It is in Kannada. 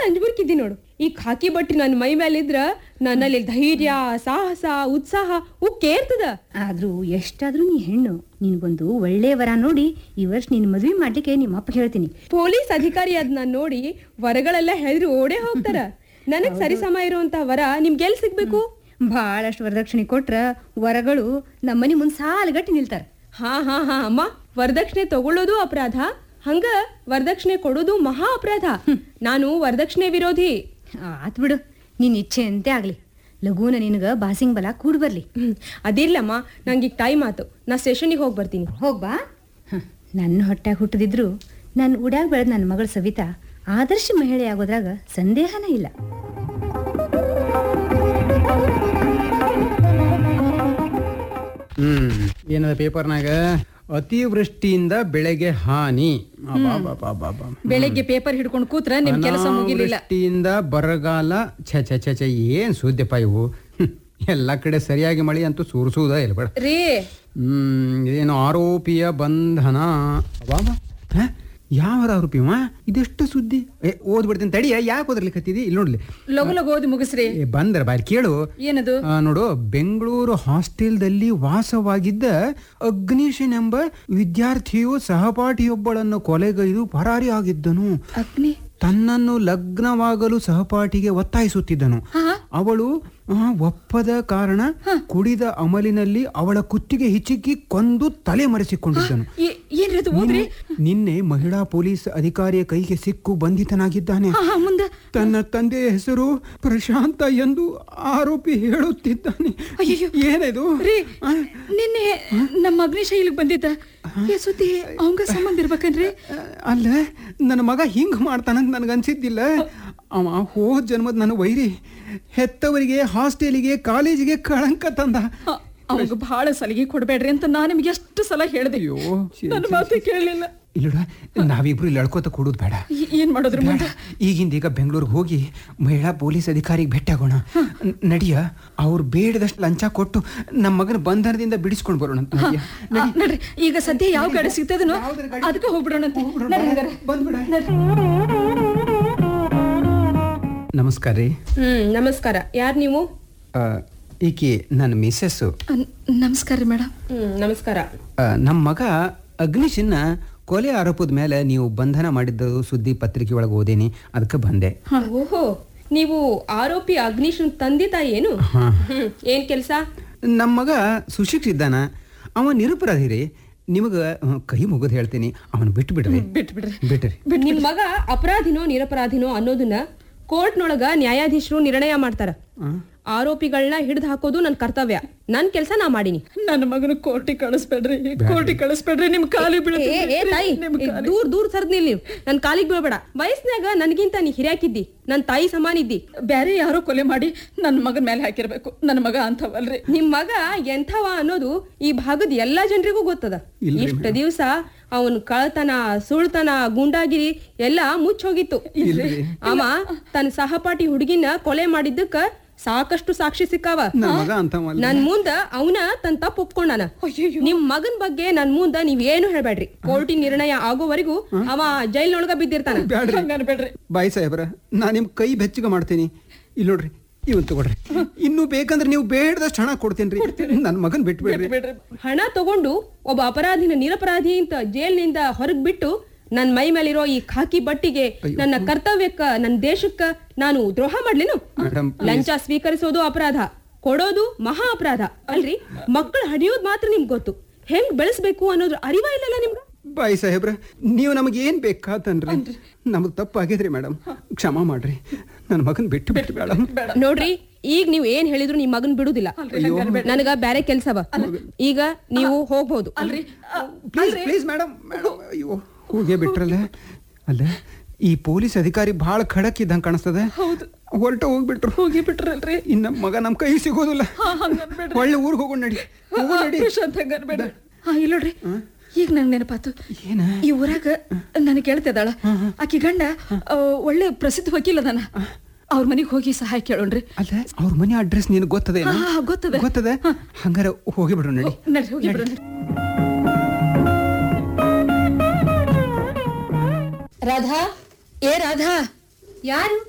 ಅಂಜ್ಬುರ್ಕಿದ್ದಿ ನೋಡು ಈ ಖಾಕಿ ಬಟ್ಟಿ ನನ್ನ ಮೈ ಮೇಲಿದ್ರ ನನ್ನಲ್ಲಿ ಧೈರ್ಯ ಸಾಹಸ ಉತ್ಸಾಹ ಉಕ್ಕೇರ್ತದ ಆದ್ರೂ ಎಷ್ಟಾದ್ರೂ ನೀ ಹೆಣ್ಣು ನಿನ್ಗೊಂದು ಒಳ್ಳೆ ವರ ನೋಡಿ ಈ ವರ್ಷ ನಿನ್ ಮದ್ವೆ ಮಾಡ್ಲಿಕ್ಕೆ ನಿಮ್ಮ ಅಪ್ಪ ಹೇಳ್ತೀನಿ ಪೊಲೀಸ್ ಅಧಿಕಾರಿ ಅದ್ ನಾನ್ ನೋಡಿ ವರಗಳೆಲ್ಲ ಹೆದ್ರಿ ಓಡೇ ಹೋಗ್ತಾರ ನನಗ್ ಸರಿಸಮ ಇರುವಂತ ವರ ನಿಮ್ಗೆ ಎಲ್ ಸಿಗ್ಬೇಕು ಬಹಳಷ್ಟು ವರದಕ್ಷಿಣೆ ಕೊಟ್ರ ವರಗಳು ನಮ್ಮನೆ ಮುಂದ್ ಸಾಲಗಟ್ಟಿ ನಿಲ್ತಾರ ಹಾ ಹಾ ಹಾ ಅಮ್ಮ ವರದಕ್ಷಿಣೆ ತಗೊಳ್ಳೋದು ಅಪರಾಧ ಹಂಗ ವರದಕ್ಷಿಣೆ ಕೊಡೋದು ಮಹಾ ಅಪರಾಧ ನಾನು ವರದಕ್ಷಿಣೆ ವಿರೋಧಿ ಆತ್ ಬಿಡು ನಿನ್ ಇಚ್ಛೆ ಅಂತೆ ಆಗ್ಲಿ ಲಘೂನ ನಿನಗ ಬಾಸಿಂಗ್ ಬಲ ಕೂಡ್ ಬರ್ಲಿ ಹ್ಮ್. ಅದಿರ್ಲಮ್ಮ ನಂಗೆ ಈಗ ಟೈಮ್ ಆತು ನಾ ಸ್ಟೇಷನ್ಗೆ ಹೋಗಿ ಬರ್ತೀನಿ ಹೋಗ್ಬಾ ಹ, ನನ್ನ ಹೊಟ್ಟಾಗ ಹುಟ್ಟದಿದ್ರು ನನ್ನ ಉಡ್ಯಾಗ ಬೆಳೆದ ನನ್ನ ಮಗಳ ಸವಿತಾ ಆದರ್ಶ ಮಹಿಳೆ ಆಗೋದ್ರಾಗ ಸಂದೇಹನ ಇಲ್ಲ ಹ್ಮ್ ಏನದ ಪೇಪರ್ನಾಗ ಅತಿವೃಷ್ಟಿಯಿಂದ ಬೆಳೆಗೆ ಹಾನಿ ಅಬ್ಬಬ್ಬಬ್ಬಬ್ಬಬ್ಬ. ಬೆಳಿಗ್ಗೆ ಪೇಪರ್ ಹಿಡ್ಕೊಂಡು ಕೂತ್ರ ನಿಮ್ ಕೆಲಸ ಮುಗಿಲಿಲ್ಲ ಅನಾವೃಷ್ಟಿಯಿಂದ ಬರಗಾಲ ಛೆ ಛೆ ಛೆ ಛೆ ಏನ್ ಸುದ್ದಿಪ್ಪ ಇವು ಹ್ಮ್. ಎಲ್ಲ ಕಡೆ ಸರಿಯಾಗಿ ಮಳಿ ಅಂತೂ ಸುರಿಸುವುದ ಇಲ್ಲ ಬೇಡ ರೀ ಹ್ಮ್ ಏನು ಆರೋಪಿಯ ಬಂಧನ ಅಬ್ಬಬ್ಬ. ಹ? ಯಾವ ಆರೋಪಿವ ಇದೆಷ್ಟು ಸುದ್ದಿ ಏ ಓದ್ಬಿಡ್ತೀನಿ ತಡಿಯ ಯಾಕೆ ಓದ್ರಲಿಕ್ಕತ್ತಿದಿ ಇಲ್ಲಿ ನೋಡ್ಲಿ ಲಗು ಲಗು ಓದಿ ಮುಗಿಸ್ರಿ ಏ, ಬಂದ್ರ ಬಾರಿ ಕೇಳು ಏನದು ಆ, ನೋಡು ಬೆಂಗಳೂರು ಹಾಸ್ಟೆಲ್ದಲ್ಲಿ ವಾಸವಾಗಿದ್ದ ಅಗ್ನಿಶನ್ ಎಂಬ ವಿದ್ಯಾರ್ಥಿಯು ಸಹಪಾಠಿಯೊಬ್ಬಳನ್ನು ಕೊಲೆಗೈದು ಪರಾರಿ ಆಗಿದ್ದನು ಅಗ್ನಿ ತನ್ನನ್ನು ಲಗ್ನವಾಗಲು ಸಹಪಾಠಿಗೆ ಒತ್ತಾಯಿಸುತ್ತಿದ್ದನು ಅವಳು ಆ, ಒಪ್ಪದ ಕಾರಣ ಕುಡಿದ ಅಮಲಿನಲ್ಲಿ ಅವಳ ಕುತ್ತಿಗೆ ಹಿಚಿಕಿ ಕೊಂದು ತಲೆ ಮರೆಸಿಕೊಂಡಿದ್ದನು ಏ- ಏನ್ರಿ ಅದು ಓದ್ರಿ ನಿನ್ನೆ- ನಿನ್ನೆ ಮಹಿಳಾ ಪೊಲೀಸ್ ಅಧಿಕಾರಿಯ ಕೈಗೆ ಸಿಕ್ಕು ಬಂಧಿತನಾಗಿದ್ದಾನೆ ಹಾ, ಹಾ, ಮುಂದ ತನ್ನ ತಂದೆಯ ಹೆಸರು ಪ್ರಶಾಂತ ಎಂದು ಆರೋಪಿ ಹೇಳುತ್ತಿದ್ದಾನೆ ಅಯ್ಯಯ್ಯೋ. ಏನಿದು ರೀ ನಿನ್ನೆ ನಮ್ಮ ಅಗ್ನಿಶೈಲಿಗೆ ಬಂದಿದ್ದ ಈ ಸುದ್ದಿ ಅವಂಗ ಸಂಬಂಧ ಇರ್ಬೇಕನ್ರಿ ಅಲ್ಲ ನನ್ನ ಮಗ ಹಿಂಗ್ ಮಾಡ್ತಾನಂತ ನನಗೆ ಅನ್ಸಿದ್ದಿಲ್ಲ ಅವ ಹೋದ ಜನ್ಮದ ನನ್ನ ವೈರಿ ಹೆತ್ತವರಿಗೆ ಹಾಸ್ಟೆಲಿಗೆ ಕಾಲೇಜಿಗೆ ಕಳಂಕ ತಂದ ಅವಂಗ ಬಹಳ ಸಲಿಗೆ ಕೊಡ್ಬೇಡ್ರಿ ಅಂತ ನಾ ನಿಮ್ಗೆ ಎಷ್ಟು ಸಲ ಹೇಳ್ದೆ ಅಯ್ಯೋ ನನ್ನ ಮಾತು ಕೇಳಲಿಲ್ಲ ಇಲ್ಲಡ ನಾವಿಬ್ರು ಇಲ್ಲಿ ಎಳ್ಕೋತ ಕೊಡೋದು ಬೇಡ ಏನ್ ಮಾಡೋದ್ರ ಬೇಡ. ಮುಂದೆ ಈಗಿಂದ ಈಗ ಬೆಂಗಳೂರಿಗೆ ಹೋಗಿ ಮಹಿಳಾ ಪೊಲೀಸ್ ಅಧಿಕಾರಿಗೆ ಭೇಟಿ ಆಗೋಣ ನ- ನಡಿಯ ಅವ್ರು ಬೇಡದಷ್ಟು ಲಂಚ ಕೊಟ್ಟು ನಮ್ಮ ಮಗನ ಬಂಧನದಿಂದ ಬಿಡಿಸ್ಕೊಂಡು ಬರೋಣ ಅಂತ ನಡಿಯ. ಆ, ನಡ್ರಿ ಈಗ ಸದ್ಯ ಯಾವ ಗಾಡಿ ಸಿಗ್ತದನೋ ಅದಕ್ಕೆ ಹೋಗ್ಬಿಡೋಣ ಅಂತ. ನಡ್ರಿ ಹಂಗಾರೆ. ನಮಸ್ಕಾರ ರೀ ಹ್ಮ್ ನಮಸ್ಕಾರ ಯಾರ್ ನೀವು ಆ, ಈಕಿ ನನ್ನ ಮಿಸ್ಸಸ್ಸು ಆ, ನಮಸ್ಕಾರ ರೀ ಮೇಡಮ್ ಹ್ಮ್ ನಮಸ್ಕಾರ ಆ, ನಮ್ಮ ಮಗ ಅಗ್ನಿಶನ್ನ ಕೊಲೆ ಆರೋಪದ ಮೇಲೆ ನೀವು ಬಂಧನ ಮಾಡಿದ್ದು ಸುದ್ದಿ ಪತ್ರಿಕೆ ಒಳಗೆ ಓದೇನಿ ಅದಕ್ಕೆ ಬಂದೆ ಓಹೋ ನೀವು ಆರೋಪಿ ಅಗ್ನಿಶನ್ ತಂದೆ ತಾಯಿ ಏನು ಹ್ಮ್ ಏನ್ ಕೆಲ್ಸ ನಮ್ಮ ಮಗ ಸುಶಿಕ್ಷಿದ್ದಾನ ಅವ ನಿರಪರಾಧಿ ರೀ ನಿಮಗೆ ಕೈ ಮುಗಿದು ಹೇಳ್ತೀನಿ ಅವನು ಬಿಟ್ಟು ಬಿಡ್ರಿ ಬಿಟ್ಟು ಬಿಡ್ರಿ ಬಿಟ್ರಿ ನಿಮ್ ಮಗ ಅಪರಾಧಿನೋ ನಿರಪರಾಧಿನೋ ಅನ್ನೋದನ್ನ ಕೋರ್ಟ್ನೊಳಗ ನ್ಯಾಯಾಧೀಶರು ನಿರ್ಣಯ ಮಾಡ್ತಾರ ಆರೋಪಿಗಳನ್ನ ಹಿಡಿದು ಹಾಕೋದು ನನ್ ಕರ್ತವ್ಯ ನನ್ ಕೆಲ್ಸ ನಾ ಮಾಡೀನಿ ನನ್ನ ಮಗನ ಕೋರ್ಟಿಗೆ ಕಳಿಸ್ಬೇಡ್ರಿ ಕೋರ್ಟಿಗೆ ಕಳಿಸ್ಬೇಡ್ರಿ ನಿಮ್ ಕಾಲಿ ಏ, ಏ, ತಾಯಿ ನಿಮ್ ಏ, ದೂರ್ ದೂರ್ ಸರ್ದ್ ನಿಲ್ ನೀವು ನನ್ ಕಾಲಿಗೆ ಬೀಳ್ಬೇಡ ವಯಸ್ಸಿನಾಗ ನನ್ಗಿಂತ ನೀ ಹಿರಿಯಾಕಿದ್ದಿ ನನ್ ತಾಯಿ ಸಮಾನ ಇದ್ದಿ ಬೇರೆ ಯಾರೋ ಕೊಲೆ ಮಾಡಿ ನನ್ನ ಮಗನ ಮೇಲೆ ಹಾಕಿರ್ಬೇಕು ನನ್ನ ಮಗ ಅಂತವಲ್ರಿ ನಿಮ್ ಮಗ ಎಂಥವ ಅನ್ನೋದು ಈ ಭಾಗದ ಎಲ್ಲಾ ಜನರಿಗೂ ಗೊತ್ತದ ಇಷ್ಟ ದಿವ್ಸ ಅವನ್ ಕಳತನ ಸುಳ್ತನ ಗುಂಡಾಗಿರಿ ಎಲ್ಲಾ ಮುಚ್ಚ ಹೋಗಿತ್ತು ಅವ ತನ್ನ ಸಹಪಾಠಿ ಹುಡುಗಿನ ಕೊಲೆ ಮಾಡಿದ್ದಕ್ಕ ಸಾಕಷ್ಟು ಸಾಕ್ಷಿ ಸಿಕ್ಕಾವ ನನ್ನ ಮಗ ಅಂತ ನನ್ ಮುಂದ ಅವನ ತನ್ ತಪ್ಪು ಒಪ್ಕೊಂಡಾನ ನಿಮ್ ಮಗನ್ ಬಗ್ಗೆ ನನ್ ಮುಂದ ನೀವ್ ಏನು ಹೇಳ್ಬೇಡ್ರಿ ಕೋರ್ಟಿನ ನಿರ್ಣಯ ಆಗೋವರೆಗೂ ಅವ ಜೈಲ್ನೊಳಗ ಬಿದ್ದಿರ್ತಾನ ಹಂಗಾರ ಬೇಡ್ರಿ ಬಾಯ್ ಸಾಹೇಬ್ರ ನಾ ನಿಮ್ಮ ಕೈ ಬೆಚ್ಚಗೆ ಮಾಡ್ತೀನಿ ಇಲ್ಲಿ ನೋಡ್ರಿ ಇವನ್ ತಗೊಳ್ರಿ ಇನ್ನೂ ಬೇಕಂದ್ರೆ ನೀವು ಬೇಡದಷ್ಟು ಹಣ ಕೊಡ್ತೀನಿ ರೀ ನನ್ನ ಮಗನ್ ಬಿಟ್ಬಿಡ್ರಿ ಬೇಡ್ರಿ ಹಣ ತಗೊಂಡು ಒಬ್ಬ ಅಪರಾಧಿನ ನಿರಪರಾಧಿ ಅಂತ ಜೈಲ್ನಿಂದ ಹೊರಗ್ ಬಿಟ್ಟು ನನ್ ಮೈ ಮೇಲಿರೋ ಈ ಖಾಕಿ ಬಟ್ಟಿಗೆ ನನ್ನ ಕರ್ತವ್ಯಕ್ಕ ನನ್ನ ದೇಶಕ್ಕ ನಾನು ದ್ರೋಹ ಮಾಡ್ಲೇನು ಮೇಡಮ್ ಲಂಚ ಸ್ವೀಕರಿಸೋದು ಅಪರಾಧ ಕೊಡೋದು ಮಹಾ ಅಪರಾಧ ಅಲ್ರಿ ಮಕ್ಕಳು ಹಡಿಯೋದ್ ಮಾತ್ರ ನಿಮ್ಗೆ ಗೊತ್ತು ಹೆಂಗ್ ಬೆಳೆಸ್ಬೇಕು ಅನ್ನೋದ್ರ ಅರಿವ ಇಲ್ಲಲ್ಲ ನಿಮ್ಗೆ ಬಾಯ್ ಸಾಹೇಬ್ರ ನೀವು ನಮಗೆ ಏನ್ ಬೇಕಾತನ್ರಿ ನಮಗ್ ತಪ್ಪಾಗಿದ್ರಿ ಮೇಡಮ್ ಕ್ಷಮಾ ಮಾಡ್ರಿ ನನ್ನ ಮಗನ್ ಬಿಟ್ಟು ಬಿಟ್ಟು ಮೇಡಮ್ ನೋಡ್ರಿ ಈಗ ನೀವ್ ಏನ್ ಹೇಳಿದ್ರು ನಿಮ್ ಮಗನ್ ಬಿಡುದಿಲ್ಲ ನನಗ ಬ್ಯಾರೆ ಕೆಲ್ಸವ ಈಗ ನೀವು ಹೋಗ್ಬೋದು ಅಲ್ರಿ ಆ, ಪ್ಲೀಸ್ ಪ್ಲೀಸ್ ಮೇಡಮ್ ಮೇಡಮ್ ಅಯ್ಯೋ ಹೋಗೇ ಬಿಟ್ರಲ್ಲ ಅಲ್ಲ ಈ ಪೊಲೀಸ್ ಅಧಿಕಾರಿ ಬಹಳ ಖಡಕ್ ಇದ್ದಂಗೆ ಕಾಣಿಸ್ತದೆ ಹೊರಟ ಹೋಗ್ಬಿಟ್ರು ಹೋಗಿ ಬಿಟ್ರಲ್ರಿ ಇನ್ನ ಮಗ ನಮ್ ಕೈ ಸಿಗೋದಿಲ್ಲ ಒಳ್ಳೆ ಊರಿಗೆ ಹೋಗೋಣ ನಡಿ ಹೋಗೋಣ ನಡಿ ಪ್ರಶಾಂತ್ ಹಂಗಾರ ಬೇಡ ಹಾ ಇಲ್ಲ ನೋಡ್ರಿ ಈಗ ನಂಗೆ ನೆನಪಾತು ಏನ ಈ ಊರಾಗ ನನಗೆ ಕೇಳ್ತಿದ್ದಾಳ ಆಕಿ ಗಂಡ ಆ, ಒಳ್ಳೆ ಪ್ರಸಿದ್ಧ ವಕೀಲ ಅದಾನ ಅವ್ರ ಮನೆಗೆ ಹೋಗಿ ಸಹಾಯ ಕೇಳೋಣ್ರಿ ಅಲ್ಲ ಅವ್ರ ಮನೆ ಅಡ್ರೆಸ್ ನಿನಗೆ ಗೊತ್ತದೆ ಹಾ, ಹಾ, ಗೊತ್ತದೆ. ಗೊತ್ತದೆ ಹಂಗಾರ ಹೋಗಿ ಬಿಡು ನಡಿ ನಡ್ರಿ ಹೋಗಿ ಬಿಡೋಣ ರಾಧಾ ಏ ರಾಧಾ ಯಾರು